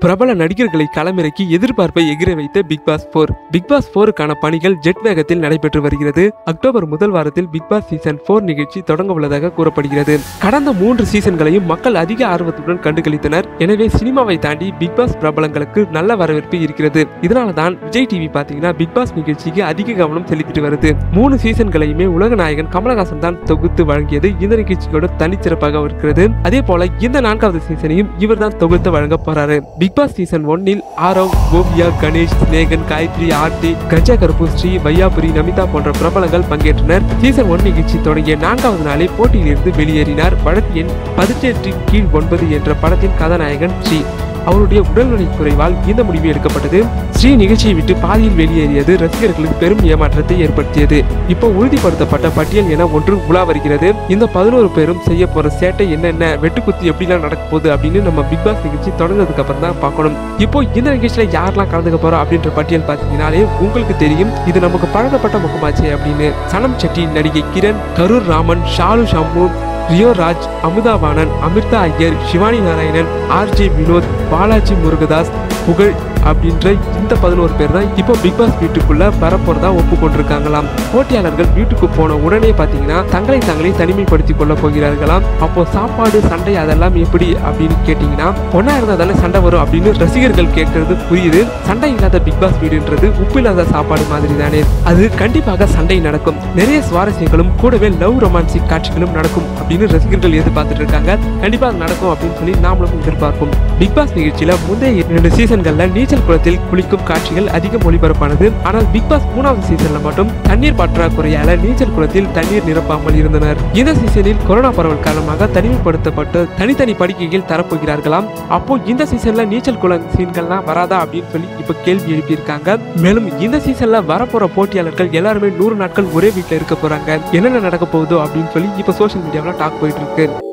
பிரபல நடிகர்களை களமிறக்கி எதிர்பார்ப்பை எகிர வைத்த Bigg Boss four Bigg Boss போருக்கான பணிகள் ஜெட் வேகத்தில் நடைபெற்று வருகிறது அக்டோபர் முதல் வாரத்தில் பிக் பாஸ் சீசன் போர் நிகழ்ச்சி தொடங்க உள்ளதாக கூறப்படுகிறது கடந்த மூன்று சீசன்களையும் மக்கள் அதிக ஆர்வத்துடன் கண்டுகளித்தனர் எனவே சினிமாவை தாண்டி பிக் பாஸ் பிரபலங்களுக்கு நல்ல வரவேற்பு இருக்கிறது இதனால தான் விஜய் டிவி பாத்தீங்கன்னா பிக் பாஸ் நிகழ்ச்சிக்கு அதிக கவனம் செலுத்திட்டு வருது மூணு சீசன்களையுமே உலக நாயகன் கமலஹாசன் தான் தொகுத்து வழங்கியது இந்த நிகழ்ச்சியோட தனிச்சிறப்பாக இருக்கிறது அதே போல இந்த நான்காவது சீசனையும் இவர் தான் தொகுத்து வழங்க போறாரு பிக் பாஸ் சீசன் ஒன்னில் ஆரவ் கோபியா கணேஷ் ஸ்னேகன் காயத்ரி ஆர்த்தி கஜா கருப்பு ஸ்ரீ வையாபுரி நமிதா போன்ற பிரபலங்கள் பங்கேற்றனர் சீசன் ஒன் நிகழ்ச்சி தொடங்கிய நான்காவது நாளே போட்டியிலிருந்து வெளியேறினார் வழக்கு எண் பதினெட்டின் கீழ் ஒன்பது என்ற படத்தின் கதாநாயகன் ஸ்ரீ அவருடைய உடல்நலை குறைவால் இந்த முடிவு எடுக்கப்பட்டது ஸ்ரீ நிகழ்ச்சியை விட்டு பாதியில் வெளியேறியது ரசிகர்களுக்கு பெரும் ஏமாற்றத்தை ஏற்படுத்தியது இப்போ உறுதிப்படுத்தப்பட்ட பட்டியல் என ஒன்று உலா வருகிறது இந்த பதினோரு பேரும் செய்ய போற சேட்டை என்னென்ன வெட்டுக்குத்து எப்படிலாம் நடக்க போகுது அப்படின்னு நம்ம பிக் பாஸ் நிகழ்ச்சி தொடர்ந்ததுக்கு அப்புறம் தான் பார்க்கணும் இப்போ இந்த நிகழ்ச்சியில யாரெல்லாம் கலந்துக்க போறோம் அப்படின்ற பட்டியல் பார்த்தீங்கன்னாலே உங்களுக்கு தெரியும் இது நமக்கு பழக்கப்பட்ட முகமாச்சே அப்படின்னு சனம் செட்டி நடிகை கிரண் கரூர் ராமன் ஷாலு ஷம்மு ரியோ ராஜ் அமுதாவானன் அமிர்தா ஐயர் சிவானி நாராயணன் ஆர்ஜே வினோத் பாலாஜி முருகதாஸ் புகழ் அப்படின்ற இந்த பதினோரு பேர் தான் இப்போ பிக் பாஸ் வீட்டுக்குள்ள வரப்போறதா ஒப்புக்கொண்டிருக்காங்களாம் போட்டியாளர்கள் வீட்டுக்கு போன உடனே பார்த்தீங்கன்னா தங்களை தங்களை தனிமைப்படுத்திக் கொள்ள போகிறார்களாம் அப்போ சாப்பாடு சண்டை அதெல்லாம் எப்படி அப்படின்னு கேட்டிங்கன்னா ஒன்னா இருந்தா தானே சண்டை வரும் அப்படின்னு ரசிகர்கள் கேட்கறது புரியுது சண்டை இல்லாத பிக் பாஸ் வீடுன்றது உப்பு இல்லாத சாப்பாடு மாதிரி தானே அது கண்டிப்பாக சண்டை நடக்கும் நிறைய சுவாரஸ்யங்களும் கூடவே லவ் ரொமான்சிக் காட்சிகளும் நடக்கும் அப்படின்னு ரசிகர்கள் எதிர்பார்த்துட்டு இருக்காங்க கண்டிப்பா அது நடக்கும் அப்படின்னு சொல்லி நாமளும் எதிர்பார்ப்போம் பிக் பாஸ் நிகழ்ச்சியில முந்தைய இரண்டு சீசன்கள்ல நீச்சல் குளத்தில் குளிக்கும் காட்சிகள் அதிகம் ஒளிபரப்பானது ஆனால் பிக் பாஸ் மூணாவது சீசன்ல மட்டும் தண்ணீர் பற்றாக்குறையால நீச்சல் குளத்தில் தண்ணீர் நிரப்பாமல் இருந்தனர் இந்த சீசனில் கொரோனா பரவல் காரணமாக தனிமைப்படுத்தப்பட்டு தனித்தனி படுக்கைகள் தரப்போகிறார்களாம் அப்போ இந்த சீசன்ல நீச்சல் குளம் சீன்கள்லாம் வராதா அப்படின்னு சொல்லி இப்ப கேள்வி எழுப்பியிருக்காங்க மேலும் இந்த சீசன்ல வரப்போற போட்டியாளர்கள் எல்லாருமே நூறு நாட்கள் ஒரே வீட்டுல இருக்க போறாங்க என்னென்ன நடக்க போகுதோ அப்படின்னு சொல்லி இப்ப சோஷியல் மீடியாவில் டாக் போயிட்டு இருக்கு